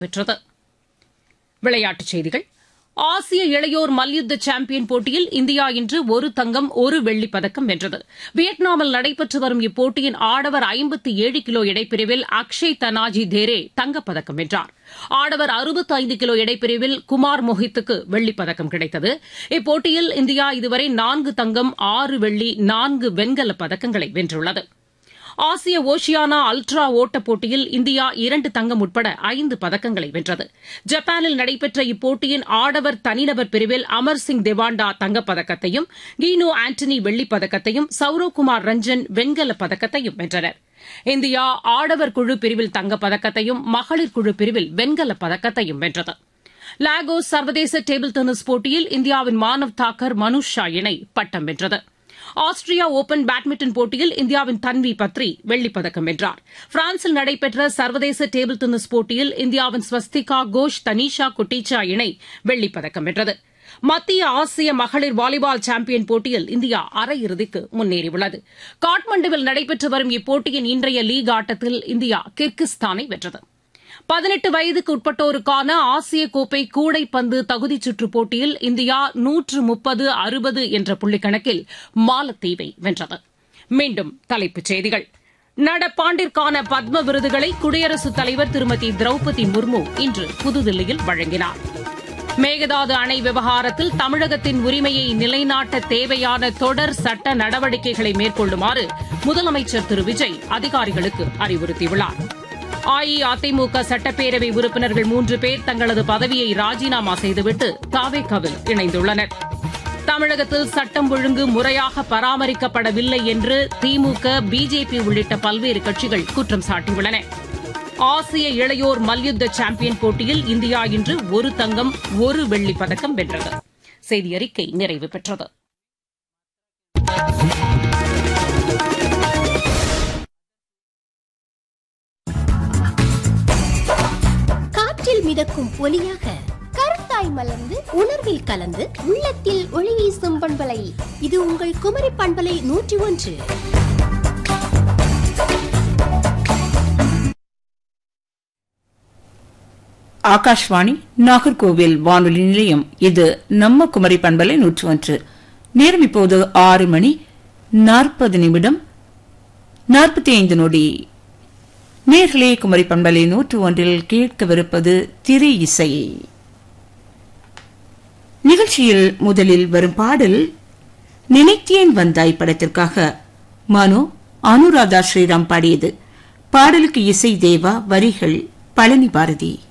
பெற்றது விளையாட்டுச் செய்திகள் ஆசிய இளையோர் மல்யுத்த சாம்பியன் போட்டியில் இந்தியா இன்று ஒரு தங்கம் ஒரு வெள்ளிப் பதக்கம் வென்றது வியட்நாமில் நடைபெற்று வரும் இப்போட்டியின் ஆடவர் ஐம்பத்து ஏழு கிலோ எடைப்பிரிவில் அக்ஷய் தனாஜி தேரே தங்கப்பதக்கம் வென்றார் ஆடவர் அறுபத்து ஐந்து கிலோ எடைப்பிரிவில் குமார் மொஹித்துக்கு வெள்ளிப் பதக்கம் கிடைத்தது இப்போட்டியில் இந்தியா இதுவரை நான்கு தங்கம் ஆறு வெள்ளி நான்கு வெண்கலப் பதக்கங்களை வென்றுள்ளது ஆசிய ஓஷியானா அல்ட்ரா ஓட்டப் போட்டியில் இந்தியா இரண்டு தங்கம் உட்பட ஐந்து பதக்கங்களை வென்றது ஜப்பானில் நடைபெற்ற இப்போட்டியின் ஆடவர் தனிநபர் பிரிவில் அமர் சிங் தேவாண்டா தங்கப்பதக்கத்தையும் கீனோ ஆண்டனி வெள்ளிப் பதக்கத்தையும் சௌரவ்குமார் ரஞ்சன் வெண்கலப் பதக்கத்தையும் வென்றனர் இந்தியா ஆடவர் குழு பிரிவில் தங்கப்பதக்கத்தையும் மகளிர் குழு பிரிவில் வெண்கலப் பதக்கத்தையும் வென்றது லாகோஸ் சர்வதேச டேபிள் டென்னிஸ் போட்டியில் இந்தியாவின் மானவ் தாக்கர் மனுஷ் ஷா இணை பட்டம் வென்றது ஆஸ்திரியா ஒபன் பேட்மிண்டன் போட்டியில் இந்தியாவின் தன்வி பத்ரி வெள்ளிப்பதக்கம் வென்றார் பிரான்சில் நடைபெற்ற சர்வதேச டேபிள் டென்னிஸ் போட்டியில் இந்தியாவின் ஸ்வஸ்திகா கோஷ் தனிஷா குட்டிச்சா இணை வெள்ளிப்பதக்கம் வென்றது மத்திய ஆசிய மகளிர் வாலிபால் சாம்பியன் போட்டியில் இந்தியா அரையிறுதிக்கு முன்னேறியுள்ளது காட்மண்டுவில் நடைபெற்று வரும் இப்போட்டியின் இன்றைய லீக் ஆட்டத்தில் இந்தியா கிர்கிஸ்தானை வென்றது பதினெட்டு வயதுக்கு உட்பட்டோருக்கான ஆசிய கோப்பை கூடைப்பந்து தகுதிச் சுற்றுப் போட்டியில் இந்தியா நூற்று முப்பது அறுபது என்ற புள்ளிக்கணக்கில் மாலத்தீவை வென்றது மீண்டும் தலைப்புச் செய்திகள் நடப்பாண்டிற்கான பத்ம விருதுகளை குடியரசுத் தலைவர் திருமதி திரௌபதி முர்மு இன்று புதுதில்லியில் வழங்கினார் மேகதாது அணை விவகாரத்தில் தமிழகத்தின் உரிமையை நிலைநாட்ட தேவையான தொடர் சட்ட நடவடிக்கைகளை மேற்கொள்ளுமாறு முதலமைச்சர் திரு விஜய் அதிகாரிகளுக்கு அறிவுறுத்தியுள்ளார் அஇஅதிமுக சட்டப்பேரவை உறுப்பினர்கள் மூன்று பேர் தங்களது பதவியை ராஜினாமா செய்துவிட்டு தாவேக்காவில் இணைந்துள்ளனர் தமிழகத்தில் சட்டம் ஒழுங்கு முறையாக பராமரிக்கப்படவில்லை என்று திமுக பிஜேபி உள்ளிட்ட பல்வேறு கட்சிகள் குற்றம் சாட்டியுள்ளன ஆசிய இளையோர் மல்யுத்த சாம்பியன் போட்டியில் இந்தியா இன்று ஒரு தங்கம் ஒரு வெள்ளிப் பதக்கம் வென்றது செய்தி அறிக்கை நிறைவு பெற்றது காற்றில் மிதக்கும் ஒலியாக கருத்தாய் மலர்ந்து உணர்வில் கலந்து உள்ளத்தில் ஒளி வீசும் பண்பலை இது உங்கள் குமரி பண்பலை நூற்றி ஒன்று ஆகாஷ்வாணி நாகர்கோவில் வானொலி நிலையம் இது நம்ம குமரி பண்பலை நூற்று ஒன்று நேரம் இப்போது ஆறு மணி நாற்பது நிமிடம் நாற்பத்தி ஐந்து நொடி நேர்களே குமரி பண்பலை நூற்று ஒன்றில் கேட்கவிருப்பது திரை இசை நிகழ்ச்சியில் முதலில் வரும் பாடல் நினைத்தேன் வந்தாய் படத்திற்காக மனு அனுராதா ஸ்ரீராம் பாடியது பாடலுக்கு இசை தேவா வரிகள் பழனி பாரதி